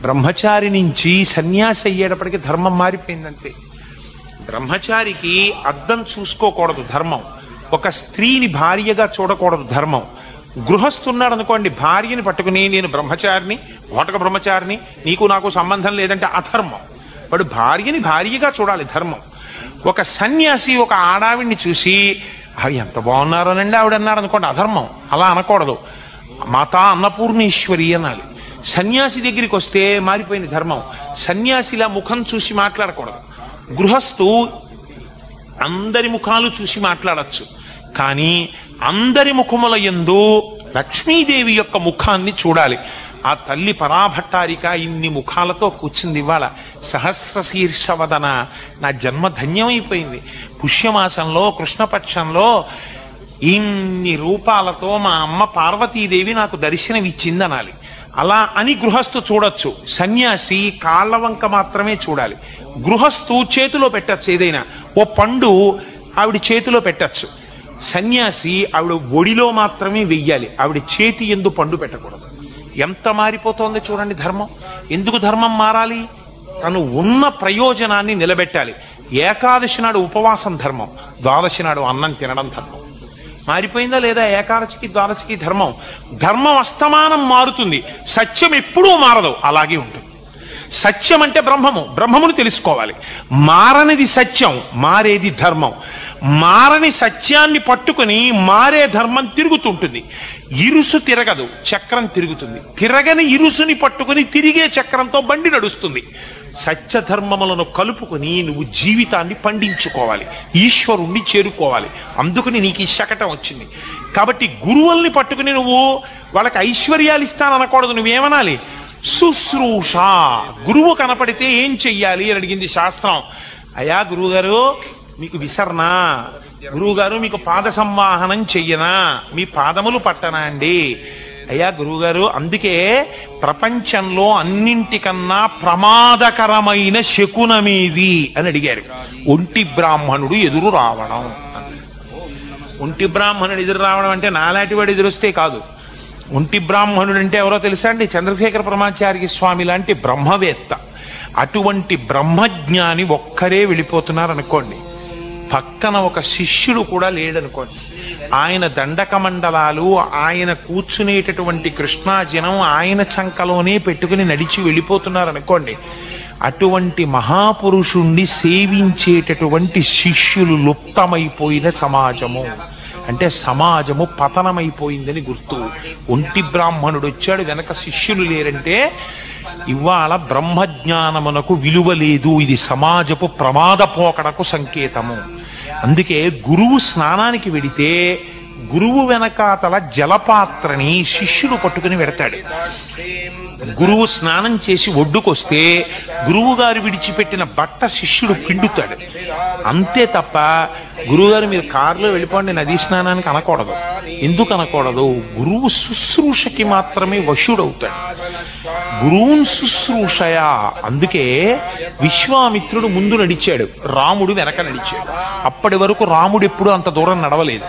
బ్రహ్మచారి నుంచి సన్యాసి అయ్యేటప్పటికి ధర్మం మారిపోయిందంతే బ్రహ్మచారికి అద్దం చూసుకోకూడదు ధర్మం ఒక స్త్రీని భార్యగా చూడకూడదు ధర్మం గృహస్థున్నాడు అనుకోండి భార్యని పట్టుకుని నేను బ్రహ్మచారిని ఓటక బ్రహ్మచారిని నీకు నాకు సంబంధం లేదంటే అధర్మం వాడు భార్యని భార్యగా చూడాలి ధర్మం ఒక సన్యాసి ఒక ఆడావిడిని చూసి "ఆ, ఎంత బాగున్నారోనండి ఆవిడ అన్నాడు అనుకోండి అధర్మం అలా అనకూడదు మాతా అన్నపూర్ణేశ్వరి అనాలి సన్యాసి దగ్గరికి వస్తే మారిపోయింది ధర్మం సన్యాసిలా ముఖం చూసి మాట్లాడకూడదు గృహస్థు అందరి ముఖాలు చూసి మాట్లాడచ్చు కానీ అందరి ముఖముల యందు లక్ష్మీదేవి యొక్క ముఖాన్ని చూడాలి ఆ తల్లి పరాభట్టారిక ఇన్ని ముఖాలతో కూర్చుంది ఇవాళ సహస్ర శీర్షవదన నా జన్మ ధన్యమైపోయింది పుష్యమాసంలో కృష్ణపక్షంలో ఇన్ని రూపాలతో మా అమ్మ పార్వతీదేవి నాకు దర్శనమిచ్చింది అనాలి అలా అని గృహస్థు చూడొచ్చు సన్యాసి కాళ్ళ వంక మాత్రమే చూడాలి గృహస్థు చేతిలో పెట్టచ్చు ఏదైనా ఓ పండు ఆవిడ చేతిలో పెట్టచ్చు సన్యాసి ఆవిడ ఒడిలో మాత్రమే వెయ్యాలి ఆవిడ చేతి ఎందు పండు పెట్టకూడదు ఎంత మారిపోతోంది చూడండి ధర్మం ఎందుకు ధర్మం మారాలి తను ఉన్న ప్రయోజనాన్ని నిలబెట్టాలి ఏకాదశి నాడు ఉపవాసం ధర్మం ద్వాదశి నాడు అన్నం తినడం ధర్మం మారిపోయిందా లేదా ఏకాదశికి ద్వాదశికి ధర్మం ధర్మం అస్తమానం మారుతుంది సత్యం ఎప్పుడూ మారదు అలాగే ఉంటుంది సత్యం అంటే బ్రహ్మము బ్రహ్మమును తెలుసుకోవాలి మారనిది సత్యం మారేది ధర్మం మారని సత్యాన్ని పట్టుకుని మారే ధర్మం తిరుగుతుంటుంది ఇరుసు తిరగదు చక్రం తిరుగుతుంది తిరగని ఇరుసుని పట్టుకుని తిరిగే చక్రంతో బండి నడుస్తుంది సత్య ధర్మములను కలుపుకుని నువ్వు జీవితాన్ని పండించుకోవాలి ఈశ్వరుణ్ణి చేరుకోవాలి అందుకని నీకు ఈ శకటం వచ్చింది కాబట్టి గురువుల్ని పట్టుకుని నువ్వు వాళ్ళకి ఐశ్వర్యాలు ఇస్తాననకూడదు నువ్వేమనాలి శుశ్రూష గురువు కనపడితే ఏం చెయ్యాలి అని అడిగింది శాస్త్రం అయా గురువుగారు మీకు విసరణ గురువుగారు మీకు పాద సంవాహనం చెయ్యనా మీ పాదములు పట్టనా అండి అయ్యా గురువుగారు అందుకే ప్రపంచంలో అన్నింటికన్నా ప్రమాదకరమైన శకునమేది అని అడిగారు ఒంటి బ్రాహ్మణుడు ఎదురు రావడం అన్నారు. ఒంటి బ్రాహ్మణుడు ఎదురు రావడం అంటే నాలాంటి వాడు ఎదురొస్తే కాదు ఒంటి బ్రాహ్మణుడు అంటే ఎవరో తెలుసా అండి చంద్రశేఖర పరమాచార్య స్వామి లాంటి బ్రహ్మవేత్త అటువంటి బ్రహ్మజ్ఞాని ఒక్కరే వెళ్ళిపోతున్నారు అనుకోండి పక్కన ఒక శిష్యుడు కూడా లేడనుకోండి ఆయన దండక మండలాలు ఆయన కూర్చునేటటువంటి కృష్ణాజనం ఆయన చంకలోనే పెట్టుకుని నడిచి వెళ్ళిపోతున్నారు అనుకోండి అటువంటి మహాపురుషుణ్ణి సేవించేటటువంటి శిష్యులు లుప్తమైపోయిన సమాజము అంటే సమాజము పతనమైపోయిందని గుర్తు ఒంటి బ్రాహ్మణుడు వచ్చాడు వెనక శిష్యులు లేరంటే ఇవాళ బ్రహ్మజ్ఞానమునకు విలువ లేదు ఇది సమాజపు ప్రమాద పోకడకు సంకేతము అందుకే గురువు స్నానానికి వెడితే గురువు వెనకాతల జలపాత్రని శిష్యుడు పట్టుకుని వెడతాడు గురువు స్నానం చేసి ఒడ్డుకొస్తే గురువు గారు విడిచిపెట్టిన బట్ట శిష్యుడు పిండుతాడు అంతే తప్ప గురువుగారు మీరు కారులో వెళ్ళిపోండి నదీ స్నానానికి అనకూడదు ఎందుకు అనకూడదు గురువు శుశ్రూషకి మాత్రమే వశుడవుతాడు గురువున్ శుశ్రూషయా అందుకే విశ్వామిత్రుడు ముందు నడిచాడు రాముడు వెనక నడిచాడు అప్పటి వరకు రాముడు ఎప్పుడు అంత దూరం నడవలేదు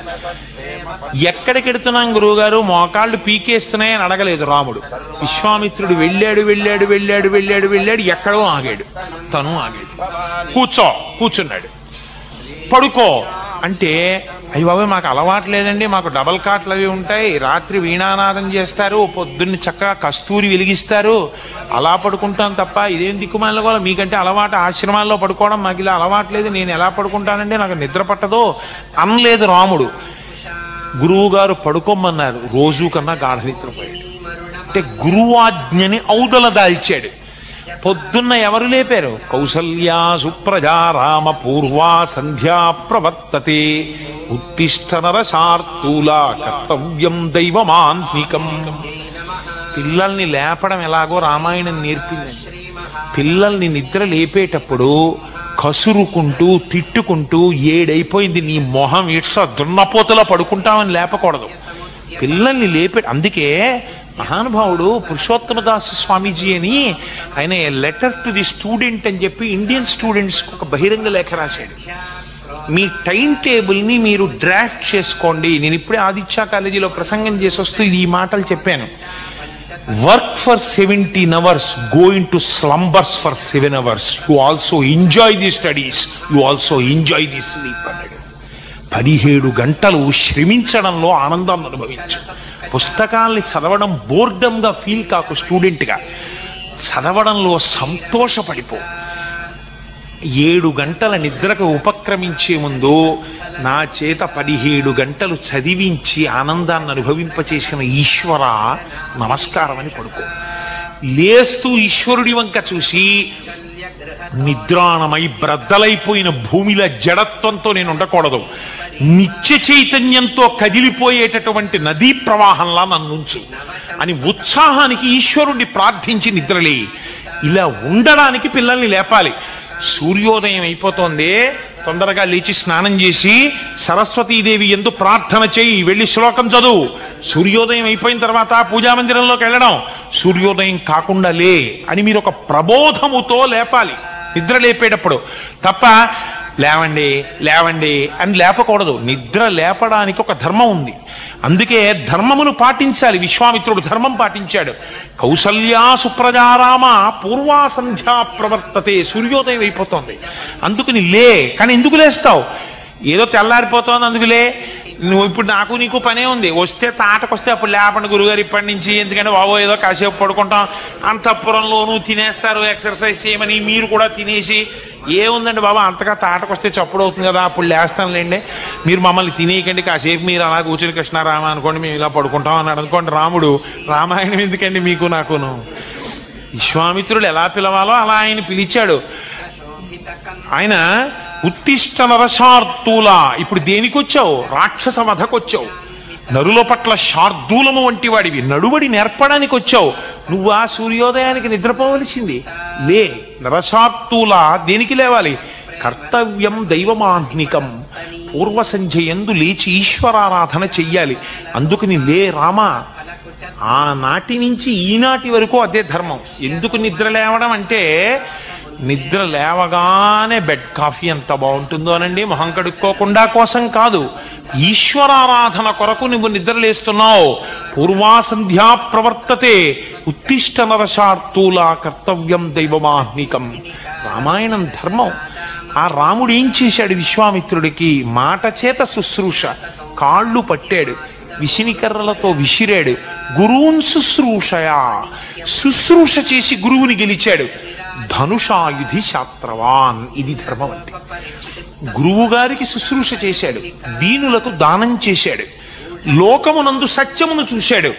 ఎక్కడికి ఎడుతున్నాం గురువుగారు మోకాళ్ళు పీకేస్తున్నాయి అని అడగలేదు రాముడు విశ్వామిత్రుడు వెళ్ళాడు వెళ్ళాడు వెళ్ళాడు వెళ్ళాడు వెళ్ళాడు ఎక్కడో ఆగాడు తను ఆగాడు కూర్చో కూర్చున్నాడు పడుకో అంటే అయ్యి బాబాయ్ మాకు అలవాటు లేదండి మాకు డబల్ కాట్లు అవి ఉంటాయి రాత్రి వీణానాదం చేస్తారు పొద్దున్న చక్కగా కస్తూరి వెలిగిస్తారు అలా పడుకుంటాం తప్ప ఇదేం దిక్కుమాల కూడా మీకంటే అలవాటు ఆశ్రమాల్లో పడుకోవడం మాకు ఇలా అలవాటు లేదు నేను ఎలా పడుకుంటానండి నాకు నిద్ర పట్టదో అనలేదు రాముడు గురువు గారు పడుకోమన్నారు రోజు కన్నా గాఢ నిద్రపోయాడు అంటే గురువాజ్ఞని ఔదల దాల్చాడు పొద్దున్న ఎవరు లేపారు కౌసల్యా సుప్రజా రామ పూర్వా సంధ్యా ప్రవర్తతే ఉత్తిష్ట నరశార్తూల కర్తవ్యం దైవమాంత్మికం పిల్లల్ని లేపడం ఎలాగో రామాయణం నేర్పిందండి పిల్లల్ని నిద్ర లేపేటప్పుడు కసురుకుంటూ తిట్టుకుంటూ ఏడైపోయింది నీ మొహం ఇట్స దున్నపోతలో పడుకుంటామని లేపకూడదు పిల్లల్ని లేపే అందుకే మహానుభావుడు పురుషోత్తమదాస్ స్వామీజీ అని ఆయన లెటర్ టు ది స్టూడెంట్ అని చెప్పి ఇండియన్ స్టూడెంట్స్కి ఒక బహిరంగ లేఖ రాశాడు మీ టైం టేబుల్ని మీరు డ్రాఫ్ట్ చేసుకోండి నేను ఇప్పుడే ఆదిత్య కాలేజీలో ప్రసంగం చేసి వస్తూ ఇది ఈ మాటలు చెప్పాను work for seventeen hours go into slumbers for seven hours you also enjoy the studies you also enjoy the sleep అన్నాడు పదిహేడు గంటలు శ్రమించడంలో ఆనందాన్ని అనుభవించు పుస్తకాల్ని చదవడం బోర్డంగా ఫీల్ కాకు స్టూడెంట్గా చదవడంలో సంతోషపడిపో ఏడు గంటల నిద్రకు ఉపక్రమించే ముందు నా చేత పదిహేడు గంటలు చదివించి ఆనందాన్ని అనుభవింపచేసిన ఈశ్వర నమస్కారం అని పడుకో లేస్తూ ఈశ్వరుడి వంక చూసి నిద్రాణమై బ్రద్దలైపోయిన భూమిల జడత్వంతో నేను ఉండకూడదు నిత్య చైతన్యంతో కదిలిపోయేటటువంటి నదీ ప్రవాహంలా నన్నుంచు అని ఉత్సాహానికి ఈశ్వరుణ్ణి ప్రార్థించి నిద్రలే ఇలా ఉండడానికి పిల్లల్ని లేపాలి సూర్యోదయం అయిపోతోంది తొందరగా లేచి స్నానం చేసి సరస్వతీదేవి ఎందు ప్రార్థన చేయి వెళ్ళి శ్లోకం చదువు సూర్యోదయం అయిపోయిన తర్వాత పూజా మందిరంలోకి వెళ్ళడం సూర్యోదయం కాకుండా లే అని మీరు ఒక ప్రబోధముతో లేపాలి నిద్ర లేపేటప్పుడు తప్ప లేవండి లేవండి అని లేపకూడదు నిద్ర లేపడానికి ఒక ధర్మం ఉంది అందుకే ధర్మమును పాటించాలి విశ్వామిత్రుడు ధర్మం పాటించాడు కౌసల్యా సుప్రజారామ పూర్వా సంధ్యా ప్రవర్తతే సూర్యోదయం అయిపోతుంది అందుకని లే కానీ ఎందుకు లేస్తావు ఏదో తెల్లారిపోతోంది అందుకులే నువ్వు ఇప్పుడు నాకు నీకు పనే ఉంది వస్తే తాటకొస్తే అప్పుడు లేపండి గురుగారు ఇప్పటి నుంచి ఎందుకంటే బాబో ఏదో కాసేపు పడుకుంటాం అంతఃపురంలోనూ తినేస్తారు ఎక్సర్సైజ్ చేయమని మీరు కూడా తినేసి ఏముందండి బాబా అంతగా తాటకొస్తే చప్పుడు అవుతుంది కదా అప్పుడు లేస్తానులేండి మీరు మమ్మల్ని తినేయకండి కాసేపు మీరు అలా కూర్చుని కృష్ణారామ అనుకోండి మేము ఇలా పడుకుంటాం అన్నాడు అనుకోండి రాముడు రామాయణం ఎందుకండి మీకు నాకును విశ్వామిత్రుడు ఎలా పిలవాలో అలా ఆయన పిలిచాడు ఆయన ఉత్తిష్ట నరశార్దూల ఇప్పుడు దేనికి వచ్చావు రాక్షస వధకొచ్చావు నరుల పట్ల శార్దూలము వంటి వాడివి నడువడి నేర్పడానికి వచ్చావు నువ్వు ఆ సూర్యోదయానికి నిద్రపోవలసింది లే నరశార్దూల దేనికి లేవాలి కర్తవ్యం దైవమాహ్నికం పూర్వ సంధ్యయందు లేచి ఈశ్వరారాధన చెయ్యాలి అందుకని లే రామా ఆనాటి నుంచి ఈనాటి వరకు అదే ధర్మం ఎందుకు నిద్ర లేవడం అంటే నిద్ర లేవగానే బెడ్ కాఫీ ఎంత బాగుంటుందో అనండి మొహం కడుక్కోకుండా కోసం కాదు ఈశ్వరారాధన కొరకు నువ్వు నిద్ర లేస్తున్నావు పూర్వా సంధ్యా ప్రవర్తతే ఉత్తిష్ట నరశార్తూల కర్తవ్యం దైవమాహ్నికం రామాయణం ధర్మం ఆ రాముడు ఏం చేశాడు విశ్వామిత్రుడికి మాట చేత శుశ్రూష కాళ్ళు పట్టాడు విసినికర్రలతో విసిరాడు గురువున్ శుశ్రూషయా శుశ్రూష చేసి గురువుని గెలిచాడు ధనుషాయుధి శాస్త్రవాన్ ఇది ధర్మం అంటే గురువు గారికి శుశ్రూష చేశాడు దీనులకు దానం చేశాడు లోకమునందు సత్యమును చూశాడు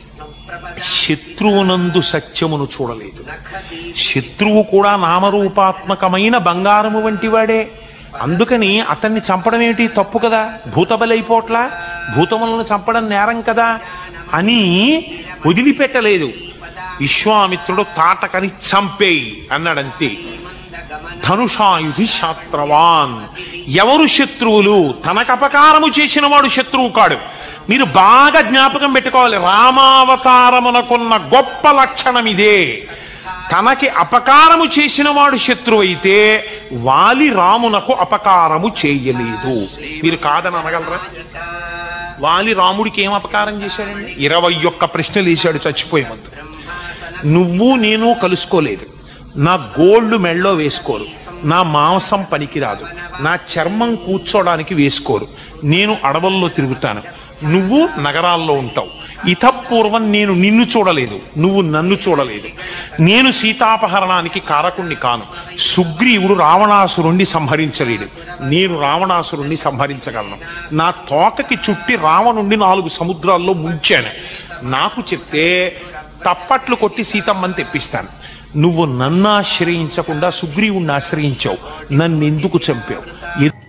శత్రువునందు సత్యమును చూడలేదు శత్రువు కూడా నామరూపాత్మకమైన బంగారము వంటి వాడే అందుకని అతన్ని చంపడం ఏమిటి తప్పు కదా భూతబలైపోట్లా భూతములను చంపడం నేరం కదా అని వదిలిపెట్టలేదు విశ్వామిత్రుడు తాటకని చంపేయి అన్నాడంతే ధనుషాయుధి శాస్త్రవాన్ ఎవరు శత్రువులు తనకు అపకారము చేసిన వాడు శత్రువు కాడు మీరు బాగా జ్ఞాపకం పెట్టుకోవాలి రామావతారమునకున్న గొప్ప లక్షణం ఇదే తనకి అపకారము చేసిన వాడు శత్రువు అయితే వాలి రామునకు అపకారము చేయలేదు మీరు కాదని అనగలరా వాలి రాముడికి ఏం అపకారం చేశాడండి ఇరవై ఒక్క ప్రశ్నలు వేశాడు చచ్చిపోయే ముందు నువ్వు నేను కలుసుకోలేదు నా గోల్డ్ మెళ్ళో వేసుకోరు నా మాంసం పనికిరాదు నా చర్మం కూర్చోడానికి వేసుకోరు నేను అడవుల్లో తిరుగుతాను నువ్వు నగరాల్లో ఉంటావు ఇతపూర్వం నేను నిన్ను చూడలేదు నువ్వు నన్ను చూడలేదు నేను సీతాపహరణానికి కారకుణ్ణి కాను సుగ్రీవుడు రావణాసురుణ్ణి సంహరించలేడు నేను రావణాసురుణ్ణి సంహరించగలను నా తోకకి చుట్టి రావణుణ్ణి నాలుగు సముద్రాల్లో ముంచాను నాకు చెప్తే తప్పట్లు కొట్టి సీతమ్మని తెప్పిస్తాను నువ్వు నన్ను ఆశ్రయించకుండా సుగ్రీవుణ్ణి ఆశ్రయించావు నన్ను ఎందుకు చంపావు ఎ-